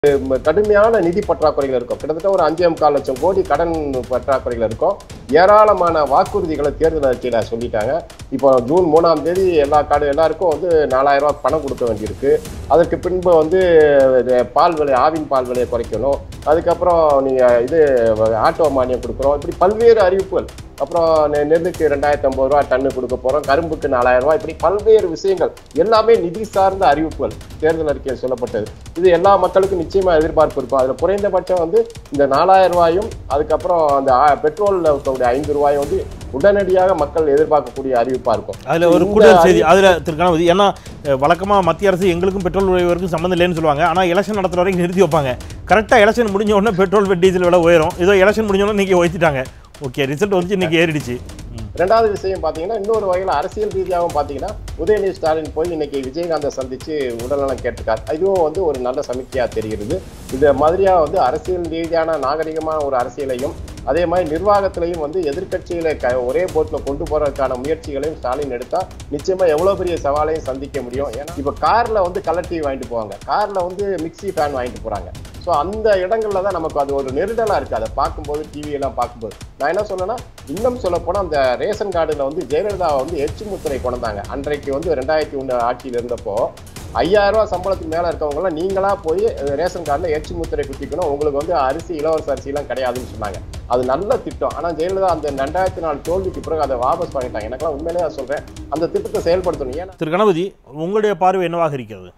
ம- கடுமையான நிதி பற்றாக்குறைகள் இருக்கும் கிட்டத்தட்ட ஒரு அஞ்சே முக்கால் லட்சம் கோடி கடன் பற்றாக்குறைகள் இருக்கும் ஏராளமான வாக்குறுதிகளை தேர்தல் அறிக்கையில சொல்லிட்டாங்க இப்போ ஜூன் மூணாம் தேதி எல்லா கடு எல்லாருக்கும் வந்து நாலாயிரம் ரூபாய் பணம் கொடுக்க வேண்டியிருக்கு அதற்கு பின்பு வந்து இது பால் விலை ஆவின் பால் விலையை குறைக்கணும் அதுக்கப்புறம் நீங்க இது ஆட்டோ மானியம் கொடுக்குறோம் இப்படி பல்வேறு அறிவிப்புகள் அப்புறம் நெ- நெல்லுக்கு ரெண்டாயிரத்தி ஐம்பது ரூபா டன்னு கொடுக்க போறோம் கரும்புக்கு நாலாயிரம் ரூபாய் இப்படி பல்வேறு விஷயங்கள் எல்லாமே நிதி சார்ந்த அறிவிப்புகள் தேர்தல் அறிக்கையில் சொல்லப்பட்டது இது எல்லா மக்களுக்கும் நிச்சயமா எதிர்பார்ப்பு இருக்கும் அதுல குறைந்தபட்சம் வந்து இந்த நாலாயிரம் ரூபாயும் அதுக்கப்புறம் அந்த ஆ- பெட்ரோல்ல இருக்கக்கூடிய ஐந்து ரூபாயும் வந்து உடனடியாக மக்கள் எதிர்பார்க்கக்கூடிய அறிவிப்பா இருக்கும் அதுல ஒரு இந்த கூடுதல் செய்தி அதுல திரு கணபதி ஏன்னா அஹ், வழக்கமா மத்திய அரசு எங்களுக்கும் பெட்ரோல் உயர்வுக்கும் சம்மந்தம் இல்லைன்னு சொல்லுவாங்க ஆனா எலெக்ஷன் நடத்துற வரைக்கும் நிறுத்தி வைப்பாங்க கரெக்டா எலெக்ஷன் முடிஞ்ச உடனே பெட்ரோல் டீசல் விலை உயரும் இதோ எலெக்ஷன் முடிஞ்ச உடனே இன்னைக்கு உயர்த்திட்டாங்க ஓகே ரிசல்ட் வந்து இன்னைக்கு ஏறிடுச்சு ம். ரெண்டாவது விஷயம் பாத்தீங்கன்னா இன்னொரு வகையில் அரசியல் ரீதியாகவும் பாத்தீங்கன்னா உதயநிதி ஸ்டாலின் போய் இன்னைக்கு விஜயகாந்தை சந்திச்சு உடல்நலம் கேட்டிருக்கார் இதுவும் வந்து ஒரு நல்ல சமிக்கையா தெரிகிறது இந்த மாதிரியா வந்து அரசியல் ரீதியான நாகரிகமான ஒரு அரசியலையும் அதே மாதிரி நிர்வாகத்திலையும் வந்து எதிர்க்கட்சிகளை க ஒரே போட்ல கொண்டு போறதுக்கான முயற்சிகளையும் ஸ்டாலின் எடுத்தா நிச்சயமா எவ்வளவு பெரிய சவாலையும் சந்திக்க முடியும் ஏன்னா இப்ப கார்ல வந்து கலர் டிவி வாங்கிட்டு போவாங்க கார்ல வந்து மிக்ஸி ஃபேன் வாங்கிட்டு போறாங்க ஸோ அந்த இடங்கள்ல தான் நமக்கு அது ஒரு நெருடலா இருக்கு அதை பார்க்கும்போது டிவி எல்லாம் பார்க்கும்போது நான் என்ன சொன்னேன்னா இன்னும் சொல்ல போனா அந்த ரேஷன் கார்டுல வந்து ஜெயலலிதா வந்து எச்சு முத்திரை கொண்டாங்க அன்றைக்கு வந்து ரெண்டாயிரத்தி ஒண்ணு ஆட்சியில் இருந்தப்போ ஐயாயிரம் ரூபாய் சம்பளத்துக்கு மேல இருக்கவங்க எல்லாம் நீங்களா போய் ரேஷன் கார்டுல எச்சு முத்திரை குத்திக்கணும் உங்களுக்கு வந்து அரிசி இலவச அரிசி எல்லாம் கிடையாதுன்னு சொன்னாங்க அது நல்ல திட்டம் ஆனா ஜெயலலிதா அந்த ரெண்டாயிரத்தி நாலு தோல்விக்கு பிறகு அதை வாபஸ் வாங்கிட்டாங்க எனக்கெல்லாம் உண்மையிலேயே நான் சொல்றேன் அந்த திட்டத்தை செயல்படுத்தணும் ஏன்னா திரு கணபதி உங்களுடைய பார்வை என்னவாக இருக்கிறது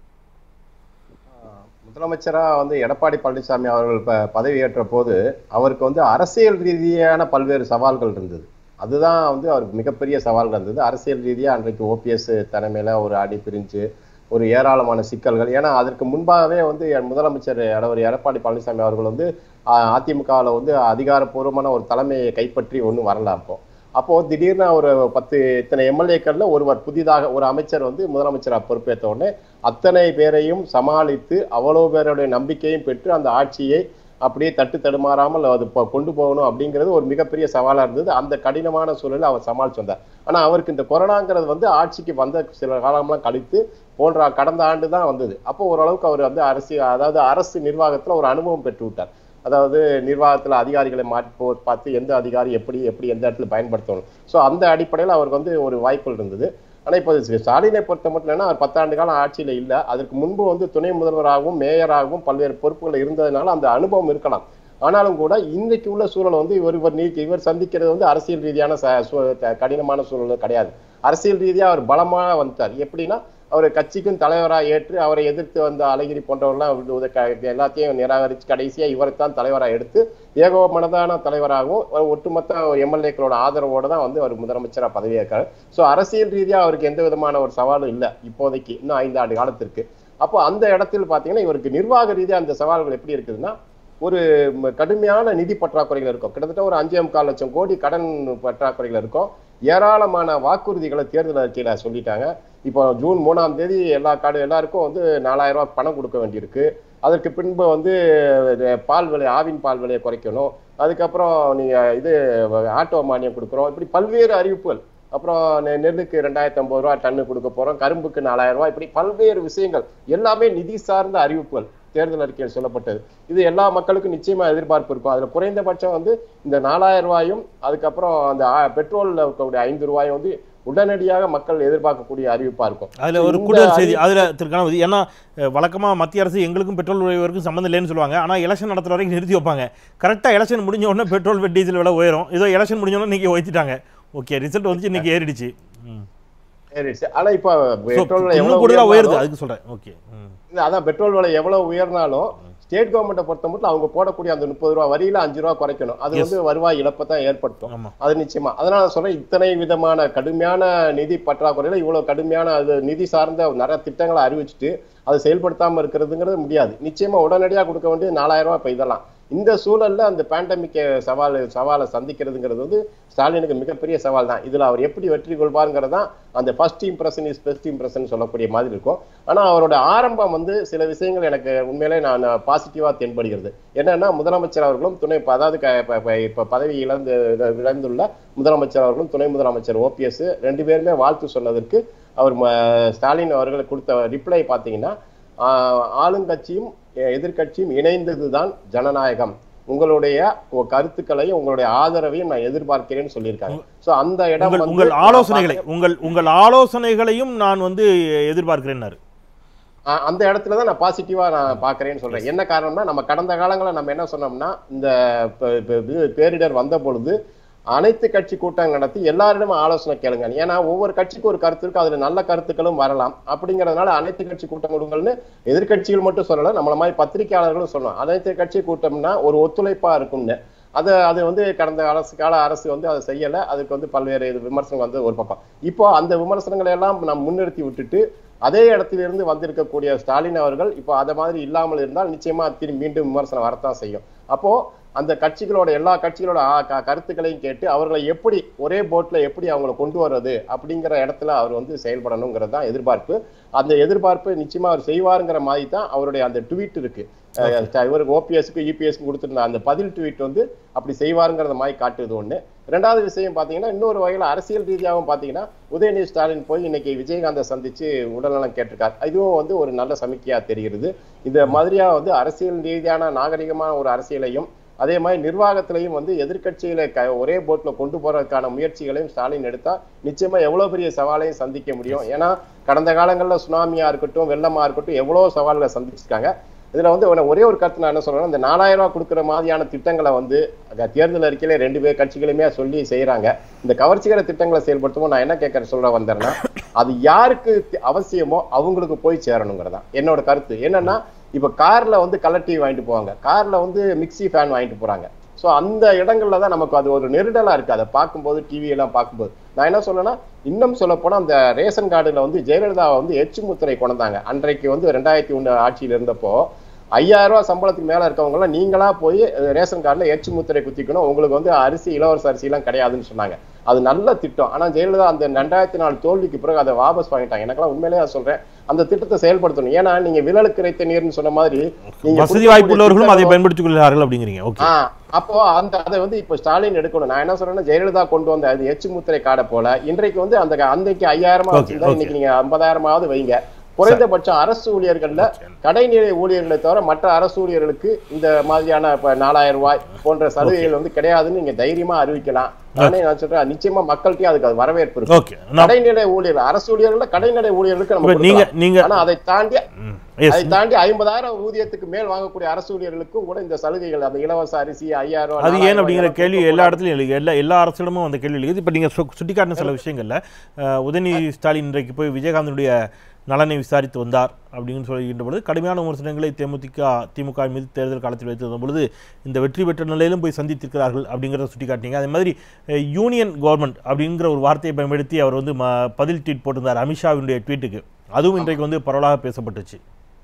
முதலமைச்சரா வந்து எடப்பாடி பழனிசாமி அவர்கள் ப- பதவியேற்ற போது அவருக்கு வந்து அரசியல் ரீதியான பல்வேறு சவால்கள் இருந்தது அதுதான் வந்து அவருக்கு மிகப்பெரிய சவால்கள் இருந்தது அரசியல் ரீதியா அன்றைக்கு ஓபிஎஸ் தலைமையில ஒரு அடி பிரிஞ்சு ஒரு ஏராளமான சிக்கல்கள் ஏன்னா அதற்கு முன்பாகவே வந்து என் முதலமைச்சர் அவர் எடப்பாடி பழனிசாமி அவர்கள் வந்து அதிமுகவில் வந்து அதிகாரப்பூர்வமான ஒரு தலைமையை கைப்பற்றி ஒன்றும் வரல அப்போ அப்போ திடீர்னு ஒரு பத்து இத்தனை எம்எல்ஏக்கள்ல ஒருவர் புதிதாக ஒரு அமைச்சர் வந்து முதலமைச்சராக பொறுப்பேற்ற உடனே அத்தனை பேரையும் சமாளித்து அவ்வளவு பேருடைய நம்பிக்கையும் பெற்று அந்த ஆட்சியை அப்படியே தட்டு தடுமாறாமல் அது ப- கொண்டு போகணும் அப்படிங்கிறது ஒரு மிகப்பெரிய சவாலா இருந்தது அந்த கடினமான சூழலை அவர் சமாளிச்சு வந்தார் ஆனா அவருக்கு இந்த கொரோனாங்கிறது வந்து ஆட்சிக்கு வந்த சில காலம்லாம் கழித்து போன்ற கடந்த ஆண்டு தான் வந்தது அப்போ ஓரளவுக்கு அவர் வந்து அரசு அதாவது அரசு நிர்வாகத்துல ஒரு அனுபவம் பெற்று விட்டார் அதாவது நிர்வாகத்துல அதிகாரிகளை மாற்றி போ- பார்த்து எந்த அதிகாரி எப்படி எப்படி எந்த இடத்துல பயன்படுத்தணும் ஸோ அந்த அடிப்படையில் அவருக்கு வந்து ஒரு வாய்ப்புகள் இருந்தது ஆனா இப்போ ஸ்டாலினை பொறுத்த மட்டும் இல்லைன்னா அவர் பத்தாண்டு காலம் ஆட்சியில இல்ல அதற்கு முன்பு வந்து துணை முதல்வராகவும் மேயராகவும் பல்வேறு பொறுப்புகள் இருந்ததுனால அந்த அனுபவம் இருக்கலாம் ஆனாலும் கூட இன்றைக்கு உள்ள சூழல் வந்து இவர் இவர் நீக்கி இவர் சந்திக்கிறது வந்து அரசியல் ரீதியான ச- சூ- த- கடினமான சூழல் கிடையாது அரசியல் ரீதியா அவர் பலமா வந்துட்டார் எப்படின்னா அவர் கட்சிக்கும் தலைவராக ஏற்று அவரை எதிர்த்து வந்த அழகிரி போன்றவர்கள்லாம் வந்து உத- க- எல்லாத்தையும் நிராகரித்து கடைசியா இவரைத்தான் தலைவராக எடுத்து ஏகோமனதான தலைவராகவும் ஒரு ஒட்டுமொத்த எம்எல்ஏக்களோட ஆதரவோட தான் வந்து அவர் முதலமைச்சராக பதவியேற்கிறார் ஸோ அரசியல் ரீதியா அவருக்கு எந்த விதமான ஒரு சவாலும் இல்லை இப்போதைக்கு இன்னும் ஐந்து ஆண்டு காலத்திற்கு அப்போ அந்த இடத்தில் பார்த்தீங்கன்னா இவருக்கு நிர்வாக ரீதியா அந்த சவால்கள் எப்படி இருக்குதுன்னா ஒரு ம- கடுமையான நிதி பற்றாக்குறைகள் இருக்கும் கிட்டத்தட்ட ஒரு அஞ்சே முக்கால் லட்சம் கோடி கடன் பற்றாக்குறைகள் இருக்கும் ஏராளமான வாக்குறுதிகளை தேர்தல் அறிக்கையில சொல்லிட்டாங்க இப்போ ஜூன் மூணாம் தேதி எல்லா காடு எல்லாருக்கும் வந்து நாலாயிரம் ரூபாய் பணம் கொடுக்க வேண்டியிருக்கு அதற்கு பின்பு வந்து இது பால் விலை ஆவின் பால் விலையை குறைக்கணும் அதுக்கப்புறம் நீங்க இது ஆட்டோ மானியம் கொடுக்குறோம் இப்படி பல்வேறு அறிவிப்புகள் அப்புறம் நெ- நெல்லுக்கு ரெண்டாயிரத்தி ஐம்பது ரூபா டன்னு கொடுக்க போறோம் கரும்புக்கு நாலாயிரம் ரூபாய் இப்படி பல்வேறு விஷயங்கள் எல்லாமே நிதி சார்ந்த அறிவிப்புகள் தேர்தல் அறிக்கையில் சொல்லப்பட்டது இது எல்லா மக்களுக்கும் நிச்சயமா எதிர்பார்ப்பு இருக்கும் அதுல குறைந்தபட்சம் வந்து இந்த நாலாயிரம் ரூபாயும் அதுக்கப்புறம் அந்த ஆ- பெட்ரோல்ல இருக்கக்கூடிய ஐந்து ரூபாயும் வந்து உடனடியாக மக்கள் எதிர்பார்க்கக்கூடிய அறிவிப்பா இருக்கும் அதுல ஒரு இந்த கூடுதல் செய்தி அதுல திரு கணபதி ஏன்னா அஹ், வழக்கமா மத்திய அரசு எங்களுக்கும் பெட்ரோல் உயர்வுக்கும் சம்மந்தம் இல்லைன்னு சொல்லுவாங்க ஆனா எலெக்ஷன் நடத்துற வரைக்கும் நிறுத்தி வைப்பாங்க கரெக்டா எலெக்ஷன் முடிஞ்ச உடனே பெட்ரோல் டீசல் விலை உயரும் இதோ எலெக்ஷன் முடிஞ்ச உடனே இன்னைக்கு உயர்த்திட்டாங்க ஓகே ரிசல்ட் வந்து இன்னைக்கு ஏறிடுச்சு ம். ஏறிடுச்சு. ஆனா இப்ப So, பெட்ரோல் விலை இன்னும் எவ்வளவு கூடுதலா உயருது உயர்ந்தாலும் அதுக்கு சொல்றேன் ஓகே ம். இல்ல, அதான் பெட்ரோல் விலை எவ்வளவு உயர்ந்தாலும் ஸ்டேட் கவர்மெண்ட்டை பொறுத்த மட்டும் அவங்க போடக்கூடிய அந்த முப்பது ரூபா வரியில அஞ்சு ரூபா குறைக்கணும் அது Yes. வந்து வருவாய் இழப்பை தான் ஏற்படுத்தும் ஆமா அது நிச்சயமா அதனால நான் சொல்றேன் இத்தனை விதமான கடுமையான நிதி பற்றாக்குறையில இவ்வளவு கடுமையான அது நிதி சார்ந்த நிறைய திட்டங்களை அறிவிச்சுட்டு அதை செயல்படுத்தாம இருக்கிறதுங்கிறது முடியாது நிச்சயமா உடனடியா கொடுக்க வேண்டியது நாலாயிரம் ரூபாய் இப்ப இதெல்லாம் இந்த சூழல்ல அந்த பேண்டமிக் சவால் சவாலை சந்திக்கிறதுங்கிறது வந்து ஸ்டாலினுக்கு மிகப்பெரிய சவால் தான் இதுல அவர் எப்படி வெற்றி கொள்வாருங்கிறது தான் அந்த first impression is best impression சொல்லக்கூடிய மாதிரி இருக்கும் ஆனா அவரோட ஆரம்பம் வந்து சில விஷயங்கள் எனக்கு உண்மையிலே நான் பாசிட்டிவா தென்படுகிறது என்னன்னா முதலமைச்சர் அவர்களும் துணை அதாவது க- இப்ப- இப்ப- இப்ப பதவி இழந்து இழந்துள்ள முதலமைச்சர் அவர்களும் துணை முதலமைச்சர் ஓபிஎஸ் ரெண்டு பேருமே வாழ்த்து சொன்னதற்கு அவர் ம- ஸ்டாலின் அவர்கள் கொடுத்த ரிப்ளை பார்த்தீங்கன்னா ஆஹ், ஆளுங்கட்சியும் எ- எதிர்க்கட்சியும் இணைந்ததுதான் ஜனநாயகம் உங்களுடைய உ- கருத்துக்களையும் உங்களுடைய ஆதரவையும் நான் எதிர்பார்க்கிறேன்னு சொல்லியிருக்காங்க சோ அந்த இடம் உங்கள் வந்து உங்கள் ஆலோசனைகளை உங்கள் உங்கள் ஆலோசனைகளையும் நான் வந்து எதிர்பார்க்கிறேன்னாரு அ- அந்த இடத்துல தான் நான் பாசிட்டிவா நான் பாக்குறேன்னு சொல்றேன் என்ன காரணம்னா நம்ம கடந்த காலங்களில் நம்ம என்ன சொன்னோம்னா இந்த ப- ப- இது பேரிடர் வந்த பொழுது அனைத்து கட்சி கூட்டம் நடத்தி எல்லாரிடமும் ஆலோசனை கேளுங்க ஏன்னா ஒவ்வொரு கட்சிக்கும் ஒரு கருத்து இருக்கு அதுல நல்ல கருத்துக்களும் வரலாம் அப்படிங்கறதுனால அனைத்து கட்சி கூட்டம் கொடுங்கள்னு எதிர்க்கட்சிகள் மட்டும் சொல்லல நம்மள மாதிரி பத்திரிகையாளர்களும் சொல்லணும் அனைத்து கட்சி கூட்டம்னா ஒரு ஒத்துழைப்பா இருக்கும்னு அது அது வந்து கடந்த அரசு கால அரசு வந்து அதை செய்யல அதுக்கு வந்து பல்வேறு இது விமர்சனம் வந்து ஒரு பக்கம் இப்போ அந்த விமர்சனங்களை எல்லாம் நாம் முன்னிறுத்தி விட்டுட்டு அதே இடத்திலிருந்து வந்திருக்கக்கூடிய ஸ்டாலின் அவர்கள் இப்போ அதை மாதிரி இல்லாமல் இருந்தால் நிச்சயமா திரும்பி மீண்டும் விமர்சனம் வரத்தான் செய்யும் அப்போ அந்த கட்சிகளோட எல்லா கட்சிகளோட ஆ- க- கருத்துக்களையும் கேட்டு அவர்களை எப்படி ஒரே போட்ல எப்படி அவங்களை கொண்டு வர்றது அப்படிங்கிற இடத்துல அவர் வந்து செயல்படணுங்கிறது தான் எதிர்பார்ப்பு அந்த எதிர்பார்ப்பு நிச்சயமா அவர் செய்வாருங்கிற மாதிரி தான் அவருடைய அந்த ட்வீட் இருக்கு அஹ் இவருக்கு ஓபிஎஸ்க்கு இபிஎஸ்க்கு கொடுத்திருந்த அந்த பதில் ட்வீட் வந்து அப்படி செய்வாருங்கிறத மாதிரி காட்டுது ஒண்ணு ரெண்டாவது விஷயம் பாத்தீங்கன்னா இன்னொரு வகையில அரசியல் ரீதியாகவும் பாத்தீங்கன்னா உதயநிதி ஸ்டாலின் போய் இன்னைக்கு விஜயகாந்தை சந்திச்சு உடல்நலம் கேட்டிருக்காரு இதுவும் வந்து ஒரு நல்ல சமிக்கையா தெரிகிறது இந்த மாதிரியா வந்து அரசியல் ரீதியான நாகரிகமான ஒரு அரசியலையும் அதே மாதிரி நிர்வாகத்திலையும் வந்து எதிர்க்கட்சிகளை க ஒரே போட்ல கொண்டு போறதுக்கான முயற்சிகளையும் ஸ்டாலின் எடுத்தா நிச்சயமா எவ்வளவு பெரிய சவாலையும் சந்திக்க முடியும் ஏன்னா கடந்த காலங்கள்ல சுனாமியா இருக்கட்டும் வெள்ளமா இருக்கட்டும் எவ்வளவு சவால்களை சந்திச்சிருக்காங்க இதுல வந்து உன- ஒரே ஒரு கருத்து நான் என்ன சொல்றேன்னா இந்த நாலாயிரம் ரூபாய் கொடுக்குற மாதிரியான திட்டங்களை வந்து அங்க தேர்தல் அறிக்கையில ரெண்டு பேர் கட்சிகளுமே சொல்லி செய்யறாங்க இந்த கவர்ச்சிகர திட்டங்களை செயல்படுத்தும் நான் என்ன கேட்கற சொல்ல வந்தேன்னா அது யாருக்கு தி- அவசியமோ அவங்களுக்கு போய் சேரணுங்கிறதா என்னோட கருத்து என்னன்னா இப்ப கார்ல வந்து கலர் டிவி வாங்கிட்டு போவாங்க கார்ல வந்து மிக்ஸி ஃபேன் வாங்கிட்டு போறாங்க சோ அந்த இடங்கள்ல தான் நமக்கு அது ஒரு நெருடலா இருக்கு அதை பார்க்கும்போது டிவி எல்லாம் பார்க்கும்போது நான் என்ன சொல்றேன்னா இன்னும் சொல்ல போனா அந்த ரேஷன் கார்டுல வந்து ஜெயலலிதா வந்து எச்சு முத்திரை கொண்டாங்க அன்றைக்கு வந்து ரெண்டாயிரத்தி ஒண்ணு ஆட்சியில இருந்தப்போ ஐயாயிரம் ரூபாய் சம்பளத்துக்கு மேல இருக்கவங்க எல்லாம் நீங்களா போய் அஹ், ரேஷன் கார்டுல எச்சு முத்திரை குத்திக்கணும் உங்களுக்கு வந்து அரிசி இலவச அரிசி எல்லாம் கிடையாதுன்னு சொன்னாங்க அது நல்ல திட்டம் ஆனா ஜெயலலிதா அந்த ரெண்டாயிரத்தி நாலு தோல்விக்கு பிறகு அதை வாபஸ் வாங்கிட்டாங்க எனக்கெல்லாம் உண்மையிலேயே நான் சொல்றேன் அந்த திட்டத்தை செயல்படுத்தணும் ஏன்னா நீங்க விழலுக்கு இறைத்த நீர்னு சொன்ன மாதிரி நீங்க வசதி வாய்ப்புள்ளவர்களும் அதை கொடுக்கக்கூடிய பயன்படுத்திக் கொள்கிறார்கள் அப்படிங்கிறீங்க ஓகே ஆ, அப்போ அந்த அதை வந்து இப்ப ஸ்டாலின் எடுக்கணும் நான் என்ன சொல்றேன்னா ஜெயலலிதா கொண்டு வந்த அது எச்சு முத்திரை காடை போல இன்றைக்கு வந்து அந்த அன்றைக்கு ஐயாயிரமா Okay, வச்சிருந்தா okay. இன்னைக்கு நீங்க ஐம்பதாயிரமாவது வைங்க குறைந்தபட்சம் அரசு ஊழியர்கள்ல கடைநிலை ஊழியர்களை தவிர மற்ற அரசு ஊழியர்களுக்கு இந்த மாதிரியான இப்ப நாலாயிரம் ரூபாய் போன்ற சலுகைகள் வந்து கிடையாதுன்னு நீங்க தைரியமா அறிவிக்கலாம் நானே நான் சொல்றேன் நிச்சயமா மக்கள்கிட்டயும் அதுக்கு அது வரவேற்பு இருக்கு ஓகே நான் கடைநிலை ஊழியர்கள் அரசு ஊழியர்கள்ல கடைநிலை ஊழியர்களுக்கு நம்ம இப்ப நீங்க கொடுக்கலாம். நீங்க ஆனா அதை தாண்டி ம், yes. அதை தாண்டி ஐம்பதாயிரம் ஊதியத்துக்கு மேல் வாங்கக்கூடிய அரசு ஊழியர்களுக்கும் கூட இந்த சலுகைகள் அந்த இலவச அரிசி ஐயாயிரம் ரூபாய், அது ஏன் நாலாயிரம் அப்படிங்கிற ரூபாய் கேள்வி கொடுக்க எல்லா இடத்துலையும் எழுது எல்லா எல்லா அரசிடமும் அந்த கேள்வி எழுது இப்போ நீங்கள் சுட்டிக்காட்டின சில விஷயங்கள்ல அஹ், உதயநிதி ஸ்டாலின் இன்றைக்கு போய் விஜயகாந்தனுடைய நலனை விசாரித்து வந்தார் அப்படின்னு சொல்கின்ற பொழுது கடுமையான விமர்சனங்களை தேமுதிக திமுக மீது தேர்தல் காலத்தில் வைத்திருந்த பொழுது இந்த வெற்றி பெற்ற நிலையிலும் போய் சந்தித்திருக்கிறார்கள் அப்படிங்கிறத சுட்டிக்காட்டினீங்க அதே மாதிரி அஹ், யூனியன் கவர்மெண்ட் அப்படிங்கிற ஒரு வார்த்தையை பயன்படுத்தி அவர் வந்து ம பதில் ட்வீட் போட்டிருந்தார் அமித்ஷாவினுடைய ட்வீட்டுக்கு அதுவும் இன்றைக்கு வந்து பரவலாக பேசப்பட்டுச்சு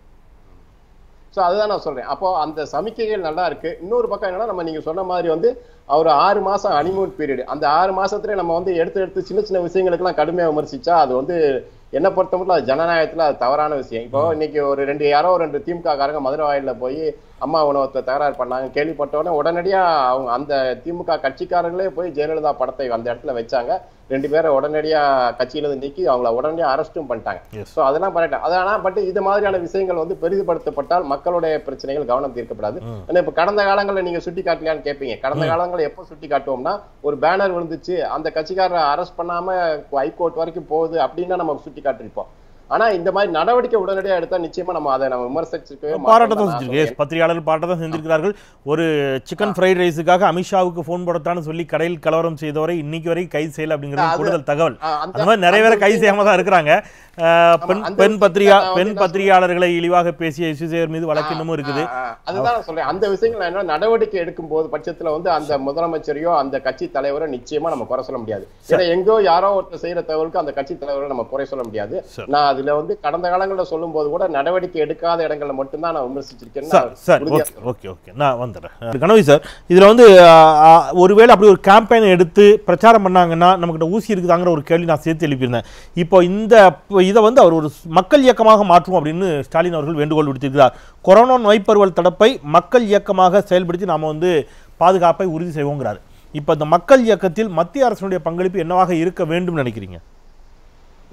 சோ அதுதான் நான் சொல்றேன் அப்போ அந்த சமிக்கைகள் நல்லா இருக்கு இன்னொரு பக்கம் என்னன்னா நம்ம நீங்க சொன்ன மாதிரி வந்து அவர் ஆறு மாசம் ஹனிமூன் பீரியட் அந்த ஆறு மாசத்துல நம்ம வந்து எடுத்து எடுத்து சின்ன சின்ன விஷயங்களுக்கெல்லாம் கடுமையா விமர்சிச்சா அது வந்து என்ன பொறுத்த மட்டும் அது ஜனநாயகத்துல அது தவறான விஷயம் இப்போ இன்னைக்கு ஒரு ரெண்டு யாரோ ஒரு ரெண்டு திமுக காரங்க மதுரை வாயில்ல போய் அம்மா உணவத்தை தகராறு பண்ணாங்க கேள்விப்பட்ட உடனே உடனடியா அவங்க அந்த திமுக கட்சிக்காரங்களே போய் ஜெயலலிதா படத்தை அந்த இடத்துல வச்சாங்க ரெண்டு பேரை உடனடியா கட்சியில இருந்து நீக்கி அவங்கள உடனடியா அரெஸ்டும் பண்ணிட்டாங்க எஸ் சோ அதெல்லாம் பண்ணிட்டேன் அது ஆனா பட் இது மாதிரியான விஷயங்கள் வந்து பெரிதுபடுத்தப்பட்டால் மக்களுடைய பிரச்சனைகள் கவனம் தீர்க்கப்படாது ஏன்னா இப்ப கடந்த காலங்கள்ல நீங்க சுட்டி காட்டலையான்னு கேட்பீங்க கடந்த காலங்கள்ல எப்போ சுட்டி காட்டுவோம்னா ஒரு பேனர் விழுந்துச்சு அந்த கட்சிக்காரரை அரெஸ்ட் பண்ணாம ஹைகோர்ட் வரைக்கும் போகுது அப்படின்னா நம்ம சுட்டி காட்டிருப்போம் ஆனா இந்த மாதிரி நடவடிக்கை உடனடியா எடுத்தா நிச்சயமா நம்ம அதை நம்ம விமர்சிச்சுக்கவே மாட்டோம் பாராட்டத்தான் தான் நான் செஞ்சிருக்கு சொல்றேன். எஸ் பத்திரிகையாளர்கள் பாராட்டத்தான் செஞ்சிருக்கிறார்கள் ஒரு சிக்கன் ஃப்ரைட் ரைஸுக்காக அமித்ஷாவுக்கு ஃபோன் போடத்தான்னு சொல்லி கடையில் கலவரம் செய்தவரை இன்னைக்கு வரை கைது செய்யல அப்படிங்கிறது அது- கூடுதல் தகவல் ஆ, அந்த மாதிரி நிறைய பேரை கைது செய்யாம தான் இருக்கிறாங்க அஹ், பெண் அந்த பெண் பத்திரிகா விஷயத்தை நான் பெண் வந்து நான் பத்திரிகையாளர்களை இழிவாக பேசிய யசுசேகர் மீது வழக்கு இன்னமும் இருக்குது ஆ, ஆ, அதுதான் நான் சொல்றேன் அந்த விஷயங்கள் நான் என்ன நடவடிக்கை எடுக்கும் போது பட்சத்துல வந்து அந்த முதலமைச்சரையோ அந்த கட்சி தலைவரோ நிச்சயமா நம்ம குறை சொல்ல முடியாது ஏன்னா எங்கோ யாரோ ஒருத்தர் செய்யற தகவலுக்கு அந்த கட்சி தலைவரை நம்ம குறை சொல்ல முடியாது சரி. நான் அதுல வந்து கடந்த காலங்கள்ல சொல்லும் போது கூட நடவடிக்கை எடுக்காத இடங்கள்ல மட்டும்தான் நான் விமர்சிச்சிருக்கேன்னு சார் நான் சார் உறுதியா ஓகே ஓகே ஓகே நான் வந்துடுறேன் கணவி சார் இதில் வந்து அஹ், அஹ், ஒருவேளை அப்படி ஒரு கேம்பெயின் எடுத்து பிரச்சாரம் பண்ணாங்கன்னா நம்மக்கிட்ட ஊசி இருக்குதாங்கிற ஒரு கேள்வி நான் சேர்த்து எழுப்பியிருந்தேன் இப்போ இந்த ப- இதை வந்து அவர் ஒரு மக்கள் இயக்கமாக மாற்றுவோம் அப்படின்னு ஸ்டாலின் அவர்கள் வேண்டுகோள் விடுத்திருக்கிறார் கொரோனா நோய் பரவல் தடுப்பை மக்கள் இயக்கமாக செயல்படுத்தி நாம் வந்து பாதுகாப்பை உறுதி செய்வோங்கிறார் இப்போ இந்த மக்கள் இயக்கத்தில் மத்திய அரசினுடைய பங்களிப்பு என்னவாக இருக்க வேண்டும் நினைக்கிறீங்க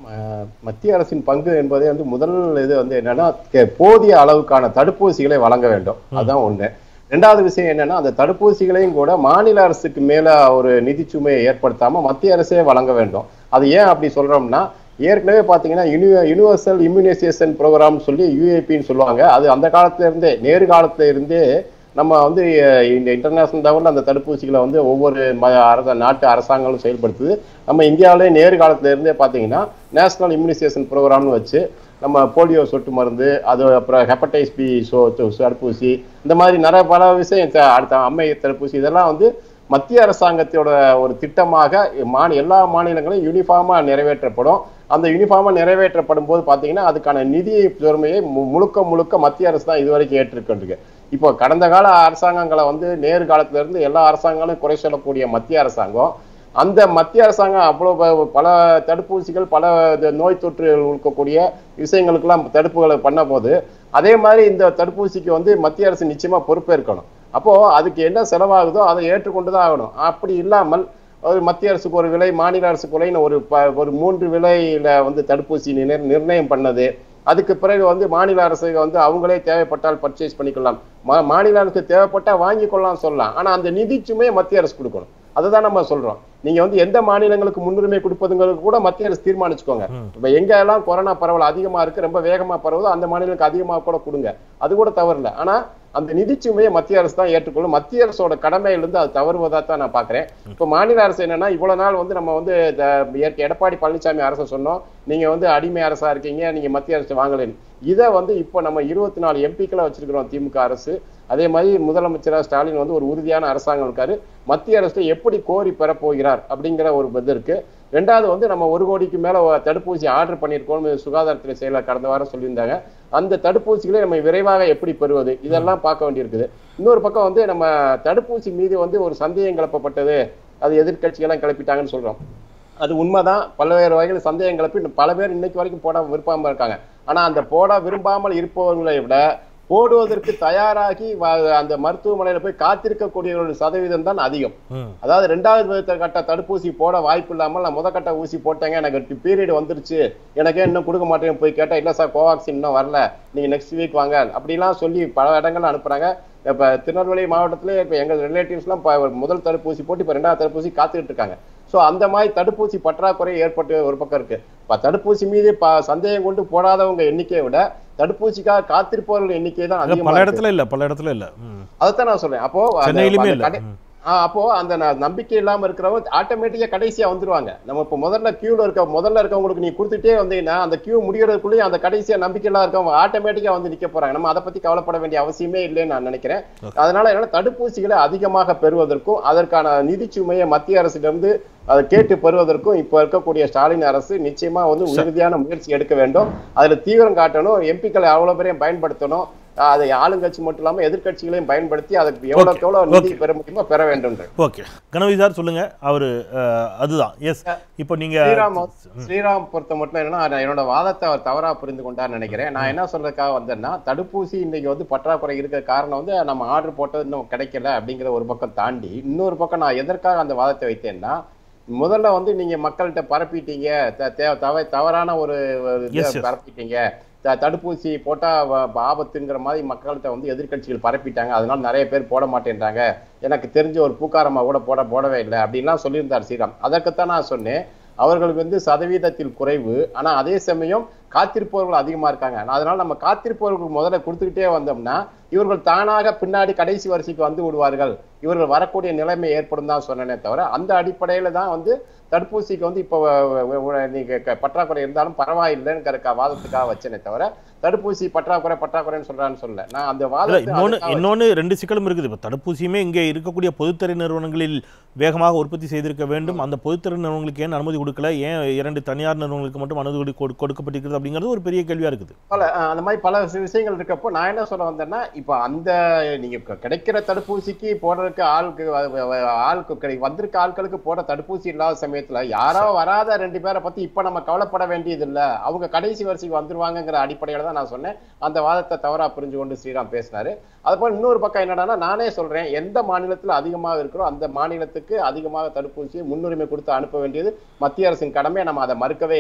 ம- மத்திய அரசின் பங்கு என்பதே வந்து முதல் இது வந்து என்னன்னா கே- போதிய அளவுக்கான தடுப்பூசிகளை வழங்க வேண்டும் அதுதான் ஒண்ணு ரெண்டாவது விஷயம் என்னன்னா அந்த தடுப்பூசிகளையும் கூட மாநில அரசுக்கு மேல ஒரு நிதி சுமையை ஏற்படுத்தாம மத்திய அரசே வழங்க வேண்டும் அது ஏன் அப்படி சொல்றோம்னா ஏற்கனவே பாத்தீங்கன்னா யூனி யூனிவர்சல் இம்யூனைசேஷன் ப்ரோக்ராம் சொல்லி யூஏபின்னு சொல்லுவாங்க அது அந்த காலத்துல இருந்தே நேரு காலத்துல இருந்தே நம்ம வந்து அஹ், இந்த இன்டர்நேஷனல் லெவலில் அந்த தடுப்பூசிகளை வந்து ஒவ்வொரு ம அரச நாட்டு அரசாங்கங்களும் செயல்படுத்துது நம்ம இந்தியாவிலே நேரு காலத்துல இருந்தே பார்த்தீங்கன்னா நேஷனல் இம்யூனைசேஷன் ப்ரோக்ராம்னு வச்சு நம்ம போலியோ சொட்டு மருந்து அது அப்புறம் ஹெப்படைஸ் பி சோ து- தடுப்பூசி இந்த மாதிரி நிறைய பல விஷயம் த- அடுத்த அம்மை தடுப்பூசி இதெல்லாம் வந்து மத்திய அரசாங்கத்தோட ஒரு திட்டமாக மாநில எல்லா மாநிலங்களும் யூனிஃபார்மா நிறைவேற்றப்படும் அந்த யூனிஃபார்மா நிறைவேற்றப்படும் போது பாத்தீங்கன்னா அதுக்கான நிதி பெருமையை மு- முழுக்க முழுக்க மத்திய அரசு தான் இதுவரைக்கும் ஏற்றிருக்கின்றது இப்போ கடந்த கால அரசாங்கங்களை வந்து நேரு காலத்துல இருந்து எல்லா அரசாங்கங்களும் குறை சொல்லக்கூடிய மத்திய அரசாங்கம் அந்த மத்திய அரசாங்கம் அவ்வளவு ப- பல தடுப்பூசிகள் பல இது நோய் தொற்று இருக்கக்கூடிய விஷயங்களுக்கெல்லாம் தடுப்புகளை பண்ண போது அதே மாதிரி இந்த தடுப்பூசிக்கு வந்து மத்திய அரசு நிச்சயமா பொறுப்பேற்கணும் அப்போ அதுக்கு என்ன செலவாகுதோ அதை ஏற்றுக்கொண்டு தான் ஆகணும் அப்படி இல்லாமல் ஒரு மத்திய அரசுக்கு ஒரு விலை மாநில அரசுக்கு விலைன்னு ஒரு ப- ஒரு மூன்று விலையில வந்து தடுப்பூசி நிர்- நிர்ணயம் பண்ணது அதுக்கு பிறகு வந்து மாநில அரசு வந்து அவங்களே தேவைப்பட்டால் பர்ச்சேஸ் பண்ணிக்கலாம் மா- மாநில அரசுக்கு தேவைப்பட்டா வாங்கி கொள்ளலாம் சொல்லலாம் ஆனா அந்த நிதி சுமையை மத்திய அரசு கொடுக்கணும் அதுதான் நம்ம சொல்றோம் நீங்க வந்து எந்த மாநிலங்களுக்கு முன்னுரிமை கொடுப்பதுங்கிறது கூட மத்திய அரசு தீர்மானிச்சுக்கோங்க இப்ப எங்க எல்லாம் கொரோனா பரவல் அதிகமா இருக்கு ரொம்ப வேகமா பரவுதோ அந்த மாநிலங்களுக்கு அதிகமா கூட கொடுங்க அது கூட தவறு இல்லை ஆனா அந்த நிதிச்சுமையை மத்திய அரசு தான் ஏற்றுக்கொள்ளும் மத்திய அரசோட கடமையிலிருந்து அது தவறுவதா தான் நான் பாக்குறேன் இப்ப மாநில அரசு என்னன்னா இவ்வளவு நாள் வந்து நம்ம வந்து இந்த இயற்கை எடப்பாடி பழனிசாமி அரசு சொன்னோம் நீங்க வந்து அடிமை அரசா இருக்கீங்க நீங்க மத்திய அரசு வாங்கலைன்னு இதை வந்து இப்போ நம்ம இருபத்தி நாலு எம்பிக்களை வச்சிருக்கிறோம் திமுக அரசு அதே மாதிரி முதலமைச்சராக ஸ்டாலின் வந்து ஒரு உறுதியான அரசாங்கம் இருக்காரு மத்திய அரசு எப்படி கோரி பெறப் போகிறார் அப்படிங்கிற ஒரு இது இருக்கு ரெண்டாவது வந்து நம்ம ஒரு கோடிக்கு மேல ஒ- தடுப்பூசி ஆர்டர் பண்ணியிருக்கோம் சுகாதாரத்துறை செயலர் கடந்த வாரம் சொல்லியிருந்தாங்க அந்த தடுப்பூசிகளை நம்ம விரைவாக எப்படி பெறுவது இதெல்லாம் பார்க்க வேண்டியிருக்குது இன்னொரு பக்கம் வந்து நம்ம தடுப்பூசி மீது வந்து ஒரு சந்தேகம் கிளப்பப்பட்டது அது எதிர்க்கட்சிகள்லாம் கிளப்பிட்டாங்கன்னு சொல்றோம் அது உண்மைதான் பல்வேறு வகையில் சந்தேகம் கிளப்பி இன்னும் பல பேர் இன்னைக்கு வரைக்கும் போட விரும்பாம இருக்காங்க ஆனா அந்த போட விரும்பாமல் இருப்பவர்களை விட போடுவதற்கு தயாராகி வ- அந்த மருத்துவமனையில போய் காத்திருக்கக்கூடியவர்களுடைய சதவீதம் தான் அதிகம் ம் அதாவது ரெண்டாவது விதத்த கட்ட தடுப்பூசி போட வாய்ப்பு இல்லாமல் நான் முதக்கட்ட ஊசி போட்டேங்க எனக்கு பீரியட் வந்துருச்சு எனக்கே இன்னும் கொடுக்க மாட்டேன்னு போய் கேட்டா இல்ல சார் கோவாக்சின் இன்னும் வரல நீங்க நெக்ஸ்ட் வீக் வாங்க அப்படிலாம் சொல்லி பல இடங்கள்ல அனுப்புறாங்க இப்ப திருநெல்வேலி மாவட்டத்திலே இப்ப எங்க ரிலேட்டிவ்ஸ் எல்லாம் இப்ப முதல் தடுப்பூசி போட்டு இப்ப ரெண்டாவது தடுப்பூசி காத்துக்கிட்டு இருக்காங்க சோ அந்த மாதிரி தடுப்பூசி பற்றாக்குறை ஏற்பட்டு ஒரு பக்கம் இருக்கு இப்ப தடுப்பூசி மீது ப- சந்தேகம் கொண்டு போடாதவங்க எண்ணிக்கையை விட தடுப்பூசிக்காக காத்திருப்பவர்கள் எண்ணிக்கை தான் இல்ல, அதிகமா பல இருக்கு. இடத்துல இல்ல பல இடத்துல இல்ல ம். அதைத்தான் நான் சொல்றேன் அப்போ அந்த- சென்னையிலுமே அந்த இல்ல கடை- ம். ஆ, அப்போ அந்த ந- நம்பிக்கை இல்லாம இருக்கிறவங்க ஆட்டோமேட்டிக்கா கடைசியா வந்துருவாங்க நம்ம இப்ப முதல்ல கியூல இருக்க முதல்ல இருக்கவங்களுக்கு நீ கொடுத்துட்டே வந்தீங்கன்னா அந்த கியூ முடியறதுக்குள்ளேயே அந்த கடைசியா நம்பிக்கை இல்லாத இருக்கவங்க ஆட்டோமேட்டிக்கா வந்து நிக்க போறாங்க நம்ம அதை பத்தி கவலைப்பட வேண்டிய அவசியமே இல்லைன்னு நான் நினைக்கிறேன் அதனால என்னன்னா தடுப்பூசிகளை அதிகமாக பெறுவதற்கும் அதற்கான நிதி சுமையை மத்திய அரசிடமிருந்து அதை கேட்டு பெறுவதற்கும் இப்ப இருக்கக்கூடிய ஸ்டாலின் அரசு நிச்சயமா வந்து உறுதியான முயற்சி எடுக்க வேண்டும் அதுல தீவிரம் காட்டணும் எம்பிக்களை அவ்வளவு பேரையும் பயன்படுத்தணும் அதை ஆளுங்கட்சி மட்டும் இல்லாம எதிர்க்கட்சிகளையும் பயன்படுத்தி அதுக்கு எவ்வளவுக்கு எவ்வளவு நிதி பெற முடியுமோ பெற வேண்டும் ஓகே கணபதி சார் சொல்லுங்க அவரு அஹ், அதுதான் எஸ் இப்போ நீங்க ஸ்ரீராம் வந்து- ஸ்ரீராம் பொறுத்த மட்டும் என்னன்னா நான் என்னோட வாதத்தை அவர் தவறா புரிந்து கொண்டார் நினைக்கிறேன் நான் என்ன சொல்றதுக்காக வந்தேன்னா தடுப்பூசி இன்னைக்கு வந்து பற்றாக்குறை இருக்க காரணம் வந்து நம்ம ஆர்டர் போட்டது இன்னும் கிடைக்கல அப்படிங்கிற ஒரு பக்கம் தாண்டி இன்னொரு பக்கம் நான் எதற்காக அந்த வாதத்தை வைத்தேன்னா முதல்ல வந்து நீங்க மக்கள்கிட்ட பரப்பிட்டீங்க த- தே- தவ- தவறான ஒரு ஒரு இதை Yes, yes. பரப்பிட்டீங்க த- தடுப்பூசி போட்டா வ- ஆபத்துங்கிற மாதிரி மக்கள்கிட்ட வந்து எதிர்க்கட்சிகள் பரப்பிட்டாங்க அதனால நிறைய பேர் போட மாட்டேன்றாங்க எனக்கு தெரிஞ்ச ஒரு பூக்காரமா கூட போட போடவே இல்லை அப்படின்லாம் சொல்லியிருந்தார் ஸ்ரீராம் அதற்குத்தான் நான் சொன்னேன் அவர்களுக்கு வந்து சதவீதத்தில் குறைவு ஆனா அதே சமயம் காத்திருப்பவர்கள் அதிகமா இருக்காங்க அதனால நம்ம காத்திருப்பவர்களுக்கு முதல்ல கொடுத்துக்கிட்டே வந்தோம்னா இவர்கள் தானாக பின்னாடி கடைசி வரிசைக்கு வந்து விடுவார்கள் இவர்கள் வரக்கூடிய நிலைமை ஏற்படும் தான் சொன்னேனே தவிர அந்த அடிப்படையில தான் வந்து தடுப்பூசிக்கு வந்து இப்போ நீங்க க- பற்றாக்குறை இருந்தாலும் பரவாயில்லைங்கிற வாதத்துக்காக வச்சேனே தவிர தடுப்பூசி பற்றாக்குறை பற்றாக்குறைன்னு சொல்றான்னு சொல்லல நான் அந்த இல்ல வாதத்தை இன்னொன்னு அதுக்காக இன்னொன்னு ரெண்டு சிக்கலும் இருக்குது இப்போ தடுப்பூசியுமே இங்கே இருக்கக்கூடிய பொதுத்துறை நிறுவனங்களில் வேகமாக உற்பத்தி செய்திருக்க வேண்டும் அந்த பொதுத்துறை நிறுவனங்களுக்கு ஏன் அனுமதி கொடுக்கல ஏன் இரண்டு தனியார் நிறுவனங்களுக்கு மட்டும் அனுமதி கொடு- கொடுக்கப்பட்டிருக்கிறது அப்படிங்கிறது ஒரு பெரிய கேள்வியா இருக்குது பல அஹ், அந்த மாதிரி பல சி- விஷயங்கள் இருக்கப்போ நான் என்ன சொல்ல வந்தேன்னா இப்போ அந்த நீங்க க- கிடைக்கிற தடுப்பூசிக்கு போடுறதுக்கு ஆளுக்கு வ- வ- வ- ஆளுக்கு கிடை வந்திருக்க ஆட்களுக்கு போட தடுப்பூசி இல்லாத சமயத்துல யாரோ வராத ரெண்டு பேரை பத்தி இப்ப நம்ம கவலைப்பட வேண்டியது இல்ல அவங்க கடைசி வரிசைக்கு வந்துருவாங்கங்கிற அடிப்படையில தான் நான் சொன்னேன் அந்த வாதத்தை தவறா புரிஞ்சு கொண்டு ஸ்ரீராம் பேசினாரு அது போல இன்னொரு பக்கம் என்னடான்னா நானே சொல்றேன் எந்த மாநிலத்துல அதிகமாக இருக்கிறோ அந்த மாநிலத்துக்கு அதிகமாக தடுப்பூசியை முன்னுரிமை கொடுத்து அனுப்ப வேண்டியது மத்திய அரசின் கடமை நம்ம அதை மறுக்கவே இல்லை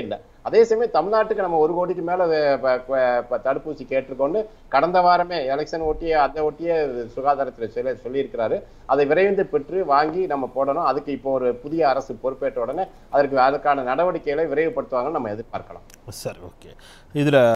அதே சமயம் தமிழ்நாட்டுக்கு நம்ம ஒரு கோடிக்கு மேல வே- ப- ப- ப- தடுப்பூசி கேட்டிருக்கோன்னு கடந்த வாரமே எலெக்ஷன் ஒட்டிய அந்த ஒட்டிய சுகாதாரத்துல சொல்லி சொல்லியிருக்கிறாரு அதை விரைந்து பெற்று வாங்கி நம்ம போடணும் அதுக்கு இப்போ ஒரு புதிய அரசு பொறுப்பேற்ற உடனே அதற்கு அதுக்கான நடவடிக்கைகளை விரைவுபடுத்துவாங்கன்னு நம்ம எதிர்பார்க்கலாம் சரி ஓகே இதில்